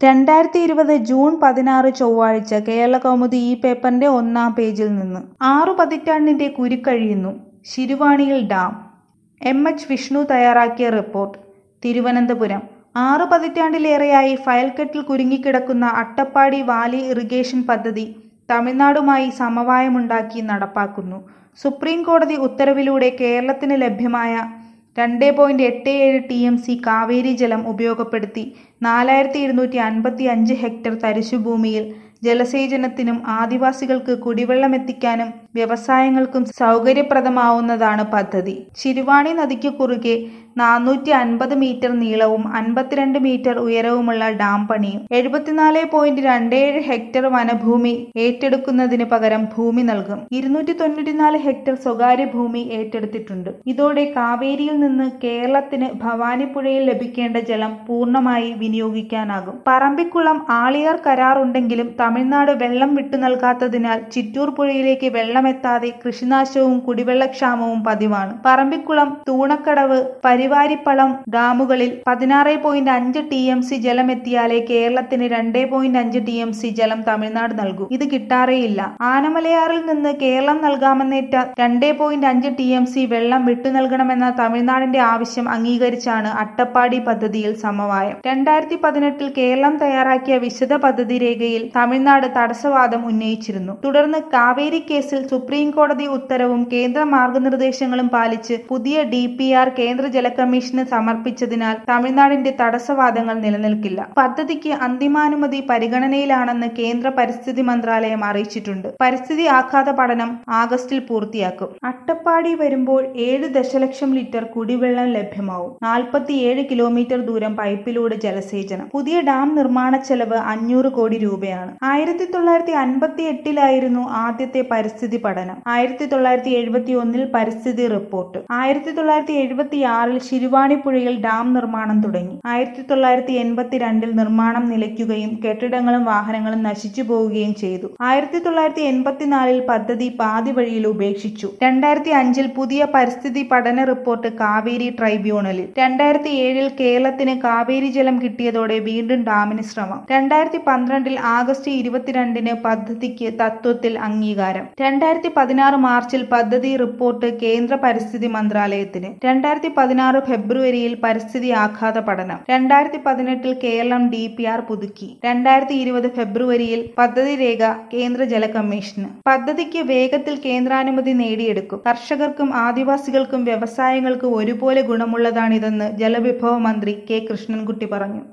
രണ്ടായിരത്തി ഇരുപത് ജൂൺ പതിനാറ് ചൊവ്വാഴ്ച കേരളകൗമുദി ഈ പേപ്പറിന്റെ ഒന്നാം പേജിൽ നിന്ന് ആറു പതിറ്റാണ്ടിന്റെ കുരുക്കഴിയുന്നു ശിരുവാണിയിൽ ഡാം എം എച്ച് വിഷ്ണു തയ്യാറാക്കിയ റിപ്പോർട്ട് തിരുവനന്തപുരം ആറു പതിറ്റാണ്ടിലേറെയായി ഫയൽക്കെട്ടിൽ കുരുങ്ങിക്കിടക്കുന്ന അട്ടപ്പാടി വാലി ഇറിഗേഷൻ പദ്ധതി തമിഴ്നാടുമായി സമവായമുണ്ടാക്കി നടപ്പാക്കുന്നു സുപ്രീം കോടതി ഉത്തരവിലൂടെ കേരളത്തിന് ലഭ്യമായ രണ്ട് പോയിന്റ് എട്ട് ഏഴ് ടി എം സി കാവേരി ജലം ഉപയോഗപ്പെടുത്തി നാലായിരത്തി ഇരുന്നൂറ്റി അൻപത്തി അഞ്ച് ഹെക്ടർ തരിശുഭൂമിയിൽ ജലസേചനത്തിനും ആദിവാസികൾക്ക് കുടിവെള്ളമെത്തിക്കാനും വ്യവസായങ്ങൾക്കും സൗകര്യപ്രദമാവുന്നതാണ് പദ്ധതി ശിരുവാണി നദിക്കു കുറുകെ നാനൂറ്റി അൻപത് മീറ്റർ നീളവും അൻപത്തിരണ്ട് മീറ്റർ ഉയരവുമുള്ള ഡാം പണിയും എഴുപത്തിനാല് പോയിന്റ് രണ്ടേഴ് ഹെക്ടർ വനഭൂമി ഏറ്റെടുക്കുന്നതിന് പകരം ഭൂമി നൽകും ഇരുന്നൂറ്റി തൊണ്ണൂറ്റിനാല് ഹെക്ടർ സ്വകാര്യ ഭൂമി ഏറ്റെടുത്തിട്ടുണ്ട് ഇതോടെ കാവേരിയിൽ നിന്ന് കേരളത്തിന് ഭവാനിപ്പുഴയിൽ ലഭിക്കേണ്ട ജലം പൂർണ്ണമായി വിനിയോഗിക്കാനാകും പറമ്പിക്കുളം ആളിയാർ കരാറുണ്ടെങ്കിലും തമിഴ്നാട് വെള്ളം വിട്ടു നൽകാത്തതിനാൽ ചിറ്റൂർ പുഴയിലേക്ക് വെള്ളമെത്താതെ കൃഷിനാശവും കുടിവെള്ളക്ഷാമവും പതിവാണ് പറമ്പിക്കുളം തൂണക്കടവ് പരിവാരിപ്പളം ഡാമുകളിൽ പതിനാറ് പോയിന്റ് അഞ്ച് ടി എം സി ജലം എത്തിയാലേ കേരളത്തിന് രണ്ട് പോയിന്റ് അഞ്ച് ടി എം സി ജലം തമിഴ്നാട് നൽകൂ ഇത് കിട്ടാറേയില്ല ആനമലയാറിൽ നിന്ന് കേരളം നൽകാമെന്നേറ്റ രണ്ട് പോയിന്റ് അഞ്ച് ടി എം സി വെള്ളം വിട്ടു നൽകണമെന്ന തമിഴ്നാടിന്റെ ആവശ്യം അംഗീകരിച്ചാണ് അട്ടപ്പാടി പദ്ധതിയിൽ സമവായം രണ്ടായിരത്തി പതിനെട്ടിൽ കേരളം തയ്യാറാക്കിയ വിശദ പദ്ധതി രേഖയിൽ തമിഴ്നാട് തടസ്സവാദം ഉന്നയിച്ചിരുന്നു തുടർന്ന് കാവേരി കേസിൽ സുപ്രീം കോടതി ഉത്തരവും കേന്ദ്ര മാർഗനിർദ്ദേശങ്ങളും പാലിച്ച് പുതിയ ഡി പി ആർ കേന്ദ്ര ജല കമ്മീഷന് സമർപ്പിച്ചതിനാൽ തമിഴ്നാടിന്റെ തടസ്സവാദങ്ങൾ നിലനിൽക്കില്ല പദ്ധതിക്ക് അന്തിമാനുമതി പരിഗണനയിലാണെന്ന് കേന്ദ്ര പരിസ്ഥിതി മന്ത്രാലയം അറിയിച്ചിട്ടുണ്ട് പരിസ്ഥിതി ആഘാത പഠനം ആഗസ്റ്റിൽ പൂർത്തിയാക്കും അട്ടപ്പാടി വരുമ്പോൾ ഏഴ് ദശലക്ഷം ലിറ്റർ കുടിവെള്ളം ലഭ്യമാവും നാൽപ്പത്തിയേഴ് കിലോമീറ്റർ ദൂരം പൈപ്പിലൂടെ ജലസേചനം പുതിയ ഡാം നിർമ്മാണ ചെലവ് അഞ്ഞൂറ് കോടി രൂപയാണ് ആയിരത്തി തൊള്ളായിരത്തി അൻപത്തി എട്ടിലായിരുന്നു ആദ്യത്തെ പരിസ്ഥിതി പഠനം ആയിരത്തി തൊള്ളായിരത്തി എഴുപത്തി ഒന്നിൽ പരിസ്ഥിതി റിപ്പോർട്ട് ആയിരത്തി തൊള്ളായിരത്തി എഴുപത്തി ആറിൽ ശിരുവാണിപ്പുഴയിൽ ഡാം നിർമ്മാണം തുടങ്ങി ആയിരത്തി തൊള്ളായിരത്തി എൺപത്തിരണ്ടിൽ നിർമ്മാണം നിലയ്ക്കുകയും കെട്ടിടങ്ങളും വാഹനങ്ങളും നശിച്ചു പോവുകയും ചെയ്തു ആയിരത്തി തൊള്ളായിരത്തി എൺപത്തിനാലിൽ പദ്ധതി പാതി വഴിയിൽ ഉപേക്ഷിച്ചു രണ്ടായിരത്തി അഞ്ചിൽ പുതിയ പരിസ്ഥിതി പഠന റിപ്പോർട്ട് കാവേരി ട്രൈബ്യൂണലിൽ രണ്ടായിരത്തി ഏഴിൽ കേരളത്തിന് കാവേരി ജലം കിട്ടിയതോടെ വീണ്ടും ഡാമിന് ശ്രമം രണ്ടായിരത്തി പന്ത്രണ്ടിൽ ആഗസ്റ്റ് ഇരുപത്തിരണ്ടിന് പദ്ധതിക്ക് തത്വത്തിൽ അംഗീകാരം രണ്ടായിരത്തി പതിനാറ് മാർച്ചിൽ പദ്ധതി റിപ്പോർട്ട് കേന്ദ്ര പരിസ്ഥിതി മന്ത്രാലയത്തിന് രണ്ടായിരത്തി പതിനാറ് ഫെബ്രുവരിയിൽ പരിസ്ഥിതി ആഘാത പഠനം രണ്ടായിരത്തി പതിനെട്ടിൽ കേരളം ഡി പി ആർ പുതുക്കി രണ്ടായിരത്തി ഇരുപത് ഫെബ്രുവരിയിൽ പദ്ധതി രേഖ കേന്ദ്ര ജല കമ്മീഷന് പദ്ധതിക്ക് വേഗത്തിൽ കേന്ദ്രാനുമതി നേടിയെടുക്കും കർഷകർക്കും ആദിവാസികൾക്കും വ്യവസായങ്ങൾക്കും ഒരുപോലെ ഗുണമുള്ളതാണിതെന്ന് ജലവിഭവ മന്ത്രി കെ കൃഷ്ണൻകുട്ടി പറഞ്ഞു